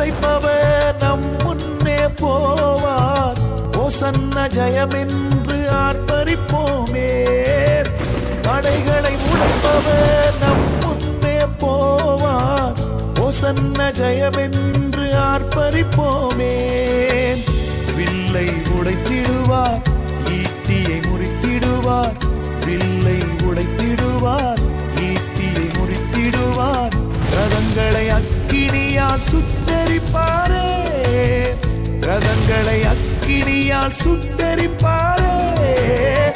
உடைப்பவர் நம் முன்னே போவார் ஓசன்ன ஜெயமென்று ஆர்ப்பரிப்போமே தடைகளை உடைப்பவர் நம் முன்னே போவார் ஓசன்ன ஜெயமென்று ஆர்ப்பரிப்போமே வில்லை உடைத்திடுவார் ஈட்டியை முறித்திடுவார் வில்லை உடைத்திடுவார் ஈட்டியை முறித்திடுவார் ரதங்களை அக்கினியால் சுட்டரிப்பாரே ரதங்களை அக்கினியால் சுட்டரிப்பாரே